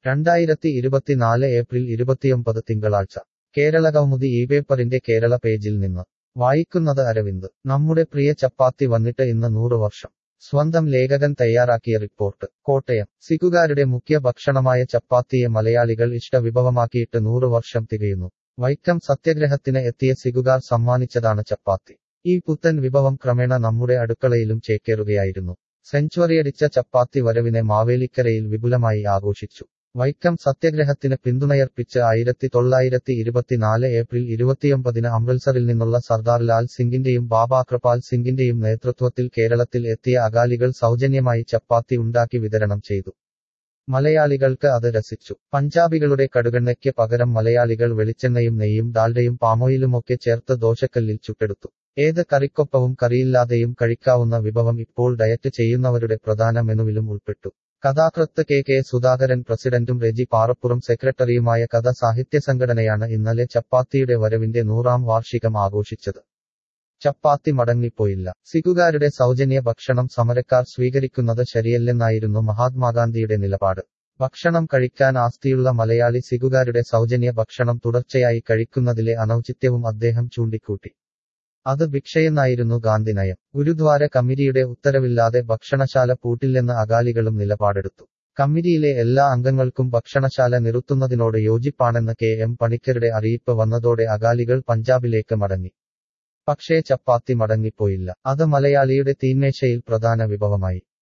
രണ്ടായിരത്തി ഇരുപത്തിനാല് ഏപ്രിൽ ഇരുപത്തിയൊമ്പത് തിങ്കളാഴ്ച കേരള കൗമുദി ഈ പേപ്പറിന്റെ കേരള പേജിൽ നിന്ന് വായിക്കുന്നത് അരവിന്ദ് നമ്മുടെ പ്രിയ ചപ്പാത്തി വന്നിട്ട് ഇന്ന് നൂറ് വർഷം സ്വന്തം ലേഖകൻ തയ്യാറാക്കിയ റിപ്പോർട്ട് കോട്ടയം സിഖുകാരുടെ മുഖ്യ ഭക്ഷണമായ ചപ്പാത്തിയെ മലയാളികൾ ഇഷ്ടവിഭവമാക്കിയിട്ട് നൂറ് വർഷം തികയുന്നു വൈക്കം സത്യഗ്രഹത്തിന് എത്തിയ സിഖുകാർ സമ്മാനിച്ചതാണ് ചപ്പാത്തി ഈ പുത്തൻ വിഭവം ക്രമേണ നമ്മുടെ അടുക്കളയിലും ചേക്കേറുകയായിരുന്നു സെഞ്ചുറിയടിച്ച ചപ്പാത്തി വരവിനെ മാവേലിക്കരയിൽ വിപുലമായി ആഘോഷിച്ചു വൈക്കം സത്യഗ്രഹത്തിന് പിന്തുണയർപ്പിച്ച് ആയിരത്തി തൊള്ളായിരത്തി ഇരുപത്തിനാല് ഏപ്രിൽ ഇരുപത്തിയൊമ്പതിന് അമൃത്സറിൽ നിന്നുള്ള സർദാർ ലാൽ സിംഗിന്റെയും ബാബ കൃപാൽ സിംഗിന്റെയും നേതൃത്വത്തിൽ കേരളത്തിൽ എത്തിയ അകാലികൾ സൗജന്യമായി ചപ്പാത്തി ഉണ്ടാക്കി വിതരണം ചെയ്തു മലയാളികൾക്ക് അത് രസിച്ചു പഞ്ചാബികളുടെ കടുകെണ്ണയ്ക്ക് പകരം മലയാളികൾ വെളിച്ചെണ്ണയും നെയ്യും ഡാൽഡയും പാമോയിലുമൊക്കെ ചേർത്ത് ദോശക്കല്ലിൽ ചുട്ടെടുത്തു ഏത് കറിക്കൊപ്പവും കറിയില്ലാതെയും കഴിക്കാവുന്ന വിഭവം ഇപ്പോൾ ഡയറ്റ് ചെയ്യുന്നവരുടെ പ്രധാന മെനുവിലും ഉൾപ്പെട്ടു കഥാകൃത്ത് കെ കെ സുധാകരൻ പ്രസിഡന്റും റെജി പാറപ്പുറം സെക്രട്ടറിയുമായ കഥ സാഹിത്യ സംഘടനയാണ് ഇന്നലെ ചപ്പാത്തിയുടെ വരവിന്റെ നൂറാം വാർഷികം ആഘോഷിച്ചത് ചപ്പാത്തി മടങ്ങിപ്പോയില്ല സിഖുകാരുടെ സൗജന്യ ഭക്ഷണം സമരക്കാർ സ്വീകരിക്കുന്നത് ശരിയല്ലെന്നായിരുന്നു മഹാത്മാഗാന്ധിയുടെ നിലപാട് ഭക്ഷണം കഴിക്കാൻ ആസ്തിയുള്ള മലയാളി സിഖുകാരുടെ സൗജന്യ ഭക്ഷണം തുടർച്ചയായി കഴിക്കുന്നതിലെ അനൌചിത്യവും അദ്ദേഹം ചൂണ്ടിക്കൂട്ടി അത് ഭിക്ഷയെന്നായിരുന്നു ഗാന്ധി നയം ഗുരുദ്വാര കമ്മിറ്റിയുടെ ഉത്തരവില്ലാതെ ഭക്ഷണശാല പൂട്ടില്ലെന്ന് അകാലികളും നിലപാടെടുത്തു കമ്മിറ്റിയിലെ എല്ലാ അംഗങ്ങൾക്കും ഭക്ഷണശാല നിർത്തുന്നതിനോട് യോജിപ്പാണെന്ന് കെ എം പണിക്കരുടെ അറിയിപ്പ് വന്നതോടെ അകാലികൾ പഞ്ചാബിലേക്ക് മടങ്ങി പക്ഷേ ചപ്പാത്തി മടങ്ങിപ്പോയില്ല അത് മലയാളിയുടെ തീന്മേശയിൽ പ്രധാന വിഭവമായി